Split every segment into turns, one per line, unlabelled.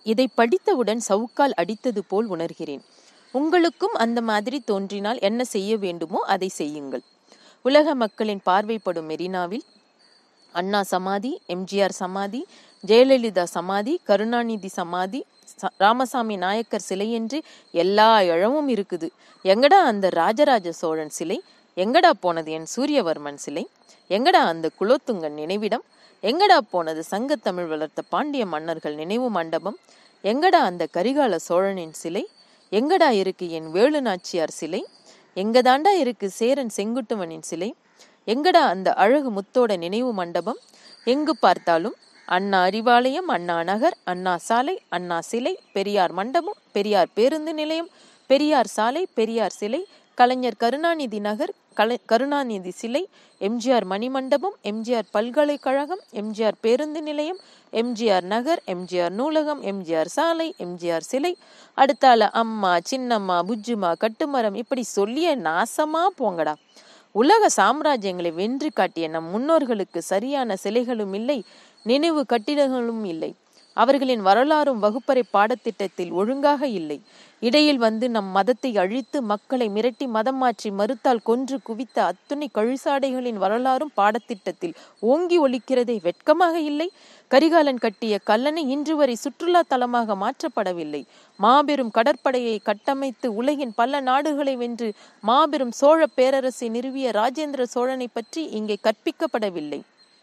இதை படித்தவுடன் சவுக்கால் அடித்தது போல் உணர்கிறேன் உங்களுக்கும் அந்த மாதிரி தோன்றினால் என்ன செய்ய வேண்டுமோ அதை செய்யுங்கள் உலக மக்களின் பார்வைப்படும் மெரினாவில் அண்ணா சமாதி எம்ஜிஆர் சமாதி ஜெயலலிதா சமாதி கருணாநிதி சமாதி ச- ராமசாமி நாயக்கர் சிலை என்று எல்லா இழமும் இருக்குது எங்கடா அந்த ராஜராஜ சோழன் சிலை எங்கடா போனது என் சூரியவர்மன் சிலை எங்கடா அந்த குலோத்துங்கன் நினைவிடம் எங்கடா போனது சங்கத்தமிழ் வளர்த்த பாண்டிய மன்னர்கள் நினைவு மண்டபம் எங்கடா அந்த கரிகால சோழனின் சிலை எங்கடா இருக்கு என் வேலு நாச்சியார் சிலை எங்கதாண்டா இருக்கு சேரன் செங்குட்டுவனின் சிலை எங்கடா அந்த அழகு முத்தோட நினைவு மண்டபம் எங்கு பார்த்தாலும் அண்ணா அறிவாலயம் அண்ணா நகர் அண்ணா சாலை அண்ணா சிலை பெரியார் மண்டபம் பெரியார் பேருந்து நிலையம் பெரியார் சாலை பெரியார் சிலை கலைஞர் கருணாநிதி நகர் கலை கருணாநிதி சிலை எம்ஜிஆர் மணிமண்டபம் எம்ஜிஆர் பல்கலைக்கழகம் எம்ஜிஆர் பேருந்து நிலையம் எம்ஜிஆர் நகர் எம்ஜிஆர் நூலகம் எம்ஜிஆர் சாலை எம்ஜிஆர் சிலை அடுத்தால அம்மா சின்னம்மா புஜ்ஜுமா கட்டுமரம் இப்படி சொல்லிய நாசமா போங்கடா உலக சாம்ராஜ்யங்களை வென்று காட்டிய நம் முன்னோர்களுக்கு சரியான சிலைகளும் இல்லை நினைவு கட்டிடங்களும் இல்லை அவர்களின் வரலாறும் வகுப்பறை பாடத்திட்டத்தில் ஒழுங்காக இல்லை இடையில் வந்து நம் மதத்தை அழித்து மக்களை மிரட்டி மதம் மாற்றி மறுத்தால் கொன்று குவித்த அத்துணை கழுசாடைகளின் வரலாறும் பாடத்திட்டத்தில் ஓங்கி ஒலிக்கிறதே வெட்கமாக இல்லை கரிகாலன் கட்டிய கல்லணை இன்று வரை சுற்றுலா தலமாக மாற்றப்படவில்லை மாபெரும் கடற்படையை கட்டமைத்து உலகின் பல நாடுகளை வென்று மாபெரும் சோழ பேரரசை நிறுவிய ராஜேந்திர சோழனை பற்றி இங்கே கற்பிக்கப்படவில்லை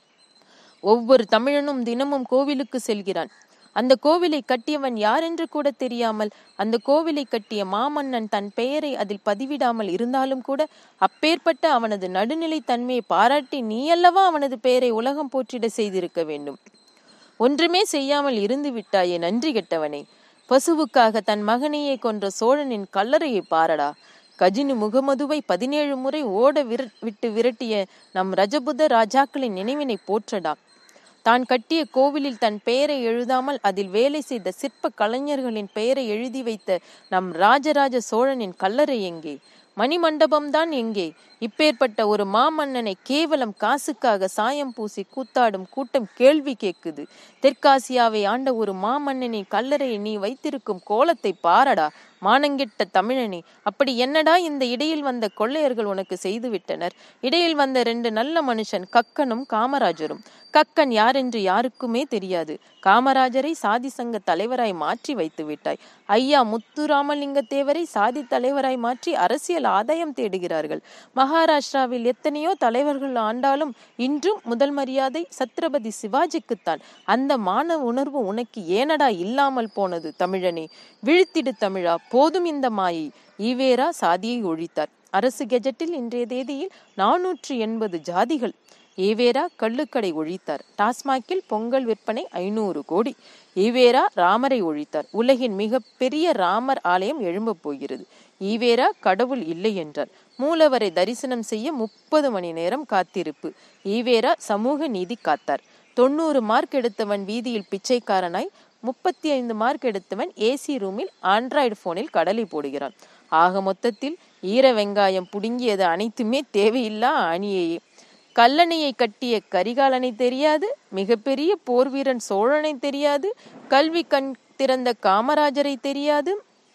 ஒவ்வொரு தமிழனும் தினமும் கோவிலுக்கு செல்கிறான் அந்த கோவிலை கட்டியவன் யாரென்று கூட தெரியாமல் அந்த கோவிலை கட்டிய மாமன்னன் தன் பெயரை அதில் பதிவிடாமல் இருந்தாலும் கூட அப்பேற்பட்ட அவனது நடுநிலை தன்மையை பாராட்டி நீ அல்லவா அவனது பெயரை உலகம் போற்றிட செய்திருக்க வேண்டும் ஒன்றுமே செய்யாமல் இருந்து விட்டாயே நன்றி கெட்டவனே பசுவுக்காக தன் மகனையே கொன்ற சோழனின் கல்லறையை பாரடா கஜினி முகமதுவை பதினேழு முறை ஓட விர விட்டு விரட்டிய நம் ரஜபுத ராஜாக்களின் நினைவினை போற்றடா தான் கட்டிய கோவிலில் தன் பெயரை எழுதாமல் அதில் வேலை செய்த சிற்ப கலைஞர்களின் பெயரை எழுதி வைத்த நம் ராஜராஜ சோழனின் கல்லறை எங்கே மணிமண்டபம்தான் எங்கே இப்பேற்பட்ட ஒரு மாமன்னனை கேவலம் காசுக்காக சாயம் பூசி கூத்தாடும் கூட்டம் கேள்வி கேட்குது தெற்காசியாவை ஆண்ட ஒரு மாமன்னனின் கல்லறையை நீ வைத்திருக்கும் கோலத்தை பாரடா மானங்கெட்ட தமிழனே அப்படி என்னடா இந்த இடையில் வந்த கொள்ளையர்கள் உனக்கு செய்து விட்டனர் இடையில் வந்த ரெண்டு நல்ல மனுஷன் கக்கனும் காமராஜரும் கக்கன் யாரென்று யாருக்குமே தெரியாது காமராஜரை சாதி சங்க தலைவராய் மாற்றி வைத்து விட்டாய் ஐயா முத்துராமலிங்க தேவரை சாதி தலைவராய் மாற்றி அரசியல் ஆதாயம் தேடுகிறார்கள் மகாராஷ்டிராவில் எத்தனையோ தலைவர்கள் ஆண்டாலும் இன்றும் முதல் மரியாதை சத்ரபதி சிவாஜிக்குத்தான் அந்த மான உணர்வு உனக்கு ஏனடா இல்லாமல் போனது தமிழனே விழித்திடு தமிழா போதும் இந்த மாயை ஈவேரா சாதியை ஒழித்தார் அரசு கெஜெட்டில் இன்றைய தேதியில் நானூற்று எண்பது ஜாதிகள் ஈவேரா கள்ளுக்கடை ஒழித்தார் டாஸ்மாகில் பொங்கல் விற்பனை ஐநூறு கோடி ஈவேரா ராமரை ஒழித்தார் உலகின் மிகப்பெரிய ராமர் ஆலயம் எழும்பப் போகிறது ஈவேரா கடவுள் இல்லை என்றார் மூலவரை தரிசனம் செய்ய முப்பது மணி நேரம் காத்திருப்பு ஈவேரா சமூக நீதி காத்தார் தொண்ணூறு மார்க் எடுத்தவன் வீதியில் பிச்சைக்காரனாய் முப்பத்தி ஐந்து மார்க் எடுத்தவன் ஏசி ரூமில் ஆண்ட்ராய்டு போனில் கடலை போடுகிறான் ஆக மொத்தத்தில் ஈர வெங்காயம் புடுங்கியது அனைத்துமே தேவையில்லா அணியையே கல்லணையை கட்டிய கரிகாலனை தெரியாது மிகப்பெரிய போர் வீரன் சோழனை தெரியாது கல்வி கண் திறந்த காமராஜரை தெரியாது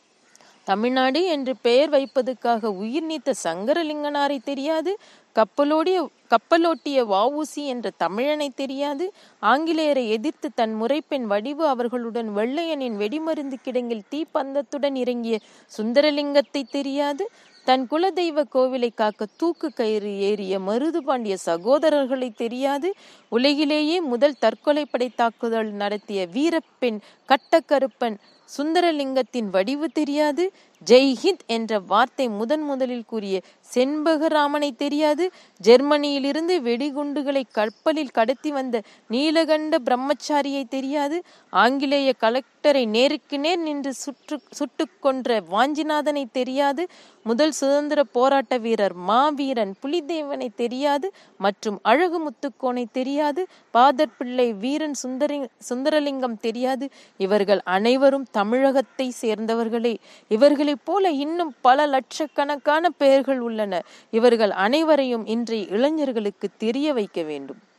தமிழ்நாடு என்று பெயர் வைப்பதற்காக உயிர் நீத்த சங்கரலிங்கனாரை தெரியாது கப்பலோடிய கப்பலோட்டிய வஉசி என்ற தமிழனை தெரியாது ஆங்கிலேயரை எதிர்த்து தன் முறைப்பெண் வடிவு அவர்களுடன் வெள்ளையனின் வெடிமருந்து கிடங்கில் தீப்பந்தத்துடன் இறங்கிய சுந்தரலிங்கத்தை தெரியாது தன் குலதெய்வ கோவிலை காக்க தூக்கு கயிறு ஏறிய மருது பாண்டிய சகோதரர்களை தெரியாது உலகிலேயே முதல் தற்கொலை படை தாக்குதல் நடத்திய வீரப்பெண் கட்டக்கருப்பன் சுந்தரலிங்கத்தின் வடிவு தெரியாது ஜெய்ஹிந்த் என்ற வார்த்தை முதன் முதலில் கூறிய செண்பகராமனை தெரியாது ஜெர்மனியிலிருந்து வெடிகுண்டுகளை கப்பலில் கடத்தி வந்த நீலகண்ட பிரம்மச்சாரியை தெரியாது ஆங்கிலேய கலெக்டரை நேருக்கு நேர் நின்று சுற்று சுட்டுக் கொன்ற வாஞ்சிநாதனை தெரியாது முதல் சுதந்திர போராட்ட வீரர் மாவீரன் புலிதேவனை தெரியாது மற்றும் அழகு முத்துக்கோனை தெரியாது பாதர் பிள்ளை வீரன் சுந்தரி சுந்தரலிங்கம் தெரியாது இவர்கள் அனைவரும் தமிழகத்தை சேர்ந்தவர்களே இவர்களைப் போல இன்னும் பல லட்சக்கணக்கான பெயர்கள் உள்ளன இவர்கள் அனைவரையும் இன்றைய இளைஞர்களுக்கு தெரிய வைக்க வேண்டும்